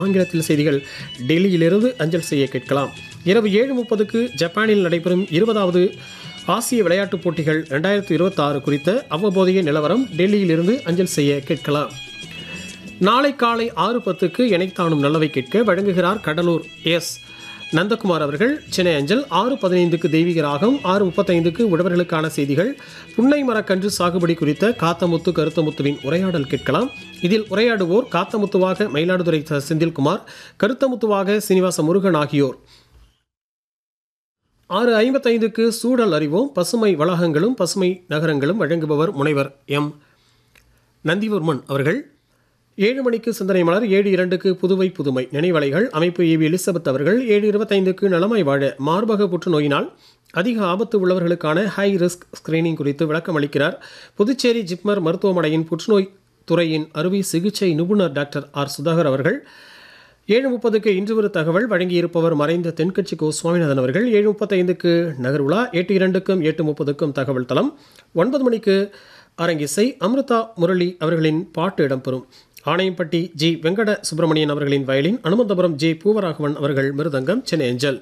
ஆங்கிலத்தில் செய்திகள் டெல்லியிலிருந்து அஞ்சல் செய்ய கேட்கலாம் இரவு ஏழு முப்பதுக்கு ஜப்பானில் நடைபெறும் இருபதாவது ஆசிய விளையாட்டுப் போட்டிகள் ரெண்டாயிரத்தி இருபத்தாறு குறித்த அவ்வப்போதைய நிலவரம் டெல்லியிலிருந்து அஞ்சல் செய்ய கேட்கலாம் நாளை காலை ஆறு பத்துக்கு இணைத்தானும் நல்லவை கேட்க வழங்குகிறார் கடலூர் எஸ் நந்தகுமார் அவர்கள் சென்னை அஞ்சல் ஆறு பதினைந்துக்கு தெய்வீக ராகம் ஆறு முப்பத்தைந்துக்கு உழவர்களுக்கான செய்திகள் புன்னை மரக்கன்று சாகுபடி குறித்த காத்தமுத்து கருத்தமுத்துவின் உரையாடல் கேட்கலாம் இதில் உரையாடுவோர் காத்தமுத்துவாக மயிலாடுதுறை ச. செந்தில்குமார் கருத்தமுத்துவாக சீனிவாச முருகன் ஆகியோர் ஆறு ஐம்பத்தைந்துக்கு சூழல் அறிவோம் பசுமை வளாகங்களும் பசுமை நகரங்களும் வழங்குபவர் முனைவர் எம் நந்திவர்மன் அவர்கள் ஏழு மணிக்கு சிந்தனை மலர் ஏழு இரண்டுக்கு புதுவை புதுமை நினைவலைகள் அமைப்பு ஏவி எலிசபெத் அவர்கள் ஏழு இருபத்தைந்துக்கு நலமாய் வாழ மார்பக புற்றுநோயினால் அதிக ஆபத்து உள்ளவர்களுக்கான ஹை ரிஸ்க் ஸ்கிரீனிங் குறித்து விளக்கம் அளிக்கிறார் புதுச்சேரி ஜிப்மர் மருத்துவமனையின் புற்றுநோய் துறையின் அறுவை சிகிச்சை நிபுணர் டாக்டர் ஆர் சுதாகர் அவர்கள் ஏழு முப்பதுக்கு இன்று ஒரு தகவல் வழங்கியிருப்பவர் மறைந்த தென்கட்சி கோ சுவாமிநாதன் அவர்கள் ஏழு முப்பத்தைந்துக்கு நகர்வுலா எட்டு இரண்டுக்கும் எட்டு முப்பதுக்கும் தகவல் தளம் ஒன்பது மணிக்கு அரங்கிசை அமிர்தா முரளி அவர்களின் பாட்டு இடம்பெறும் ஆணையம்பட்டி ஜி வெங்கட சுப்பிரமணியன் அவர்களின் வயலின் அனுமந்தபுரம் ஜே பூவராகவன் அவர்கள் மிருதங்கம் சென்னை அஞ்சல்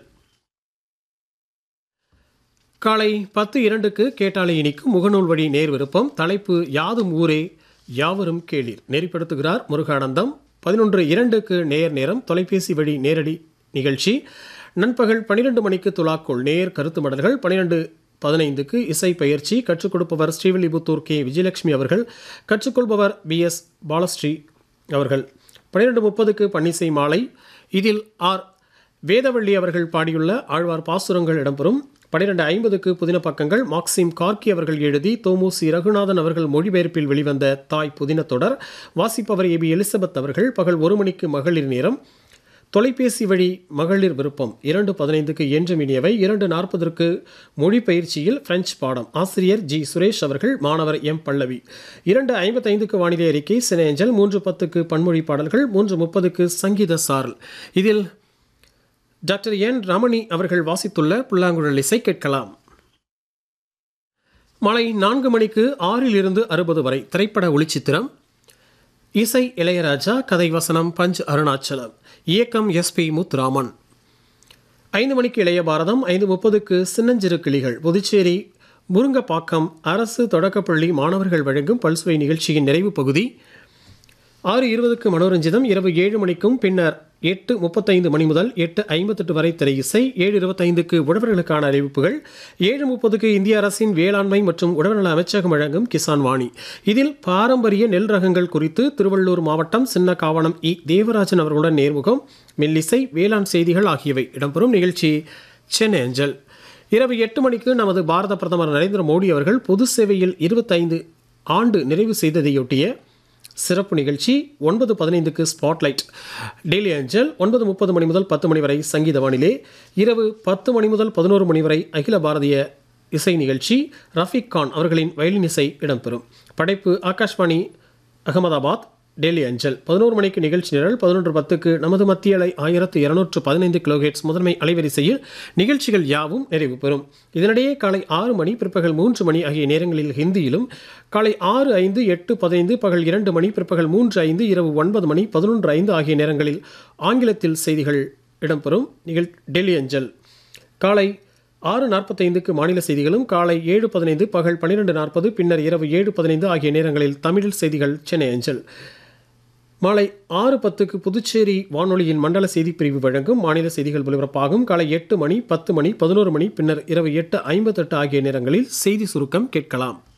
காலை பத்து இரண்டுக்கு கேட்டாலை இனிக்கும் முகநூல் வழி நேர் விருப்பம் தலைப்பு யாதும் ஊரே யாவரும் கேளீர் நெறிப்படுத்துகிறார் முருகானந்தம் பதினொன்று இரண்டுக்கு நேர் நேரம் தொலைபேசி வழி நேரடி நிகழ்ச்சி நண்பகல் பன்னிரெண்டு மணிக்கு துலாக்கோள் நேர் கருத்து மடல்கள் பன்னிரெண்டு பதினைந்துக்கு இசை பயிற்சி கற்றுக் கொடுப்பவர் ஸ்ரீவில்லிபுத்தூர் கே விஜயலட்சுமி அவர்கள் கற்றுக்கொள்பவர் பி எஸ் பாலஸ்ரீ அவர்கள் பன்னிரெண்டு முப்பதுக்கு பன்னிசை மாலை இதில் ஆர் வேதவள்ளி அவர்கள் பாடியுள்ள ஆழ்வார் பாசுரங்கள் இடம்பெறும் பன்னிரெண்டு ஐம்பதுக்கு புதின பக்கங்கள் மாக்சிம் கார்கி அவர்கள் எழுதி தோமுசி ரகுநாதன் அவர்கள் மொழிபெயர்ப்பில் வெளிவந்த தாய் புதின தொடர் வாசிப்பவர் ஏபி எலிசபெத் அவர்கள் பகல் ஒரு மணிக்கு மகளிர் நேரம் தொலைபேசி வழி மகளிர் விருப்பம் இரண்டு பதினைந்துக்கு என்று மினியவை இரண்டு நாற்பதற்கு மொழி பயிற்சியில் பிரெஞ்சு பாடம் ஆசிரியர் ஜி சுரேஷ் அவர்கள் மாணவர் எம் பல்லவி இரண்டு ஐம்பத்தைந்துக்கு வானிலை அறிக்கை சினேஞ்சல் மூன்று பத்துக்கு பன்மொழி பாடல்கள் மூன்று முப்பதுக்கு சங்கீத சாரல் இதில் டாக்டர் என் ரமணி அவர்கள் வாசித்துள்ள புல்லாங்குழல் இசை கேட்கலாம் மாலை நான்கு மணிக்கு ஆறில் இருந்து அறுபது வரை திரைப்பட ஒளிச்சித்திரம் இசை இளையராஜா கதை வசனம் பஞ்ச் அருணாச்சலம் இயக்கம் எஸ்பி முத்துராமன் ஐந்து மணிக்கு இளைய பாரதம் ஐந்து முப்பதுக்கு சின்னஞ்சிறு கிளிகள் புதுச்சேரி முருங்கப்பாக்கம் அரசு தொடக்கப்பள்ளி மாணவர்கள் வழங்கும் பல்சுவை நிகழ்ச்சியின் நிறைவு பகுதி ஆறு இருபதுக்கு மனோரஞ்சிதம் இரவு ஏழு மணிக்கும் பின்னர் எட்டு முப்பத்தைந்து மணி முதல் எட்டு ஐம்பத்தெட்டு வரை திரை இசை ஏழு இருபத்தைந்துக்கு உழவர்களுக்கான அறிவிப்புகள் ஏழு முப்பதுக்கு இந்திய அரசின் வேளாண்மை மற்றும் உழவர்நல அமைச்சகம் வழங்கும் கிசான் வாணி இதில் பாரம்பரிய நெல் ரகங்கள் குறித்து திருவள்ளூர் மாவட்டம் சின்னக்காவணம் இ தேவராஜன் அவர்களுடன் நேர்முகம் மெல்லிசை வேளாண் செய்திகள் ஆகியவை இடம்பெறும் நிகழ்ச்சி சென்னை அஞ்சல் இரவு எட்டு மணிக்கு நமது பாரத பிரதமர் நரேந்திர மோடி அவர்கள் பொது சேவையில் இருபத்தைந்து ஆண்டு நிறைவு செய்ததையொட்டிய சிறப்பு நிகழ்ச்சி ஒன்பது பதினைந்துக்கு ஸ்பாட்லைட் டெய்லி ஏஞ்சல் ஒன்பது முப்பது மணி முதல் பத்து மணி வரை சங்கீத வானிலை இரவு பத்து மணி முதல் பதினோரு மணி வரை அகில பாரதிய இசை நிகழ்ச்சி ரஃபீக் கான் அவர்களின் வயலின் இசை இடம்பெறும் படைப்பு ஆகாஷ்வாணி அகமதாபாத் டெல்லி அஞ்சல் பதினோரு மணிக்கு நிகழ்ச்சி நிரல் பதினொன்று பத்துக்கு நமது மத்திய அலை ஆயிரத்து இருநூற்று பதினைந்து கிலோஹெட்ஸ் முதன்மை அலைவரிசையில் நிகழ்ச்சிகள் யாவும் நிறைவு பெறும் இதனிடையே காலை ஆறு மணி பிற்பகல் மூன்று மணி ஆகிய நேரங்களில் ஹிந்தியிலும் காலை ஆறு ஐந்து எட்டு பதினைந்து பகல் இரண்டு மணி பிற்பகல் மூன்று ஐந்து இரவு ஒன்பது மணி பதினொன்று ஐந்து ஆகிய நேரங்களில் ஆங்கிலத்தில் செய்திகள் இடம்பெறும் நிகழ் டெல்லி அஞ்சல் காலை ஆறு நாற்பத்தைந்துக்கு மாநில செய்திகளும் காலை ஏழு பதினைந்து பகல் பன்னிரெண்டு நாற்பது பின்னர் இரவு ஏழு பதினைந்து ஆகிய நேரங்களில் தமிழில் செய்திகள் சென்னை அஞ்சல் மாலை ஆறு பத்துக்கு புதுச்சேரி வானொலியின் மண்டல செய்திப் பிரிவு வழங்கும் மாநில செய்திகள் ஒலிபரப்பாகும் காலை எட்டு மணி பத்து மணி பதினோரு மணி பின்னர் இரவு எட்டு ஐம்பத்தெட்டு ஆகிய நேரங்களில் செய்தி சுருக்கம் கேட்கலாம்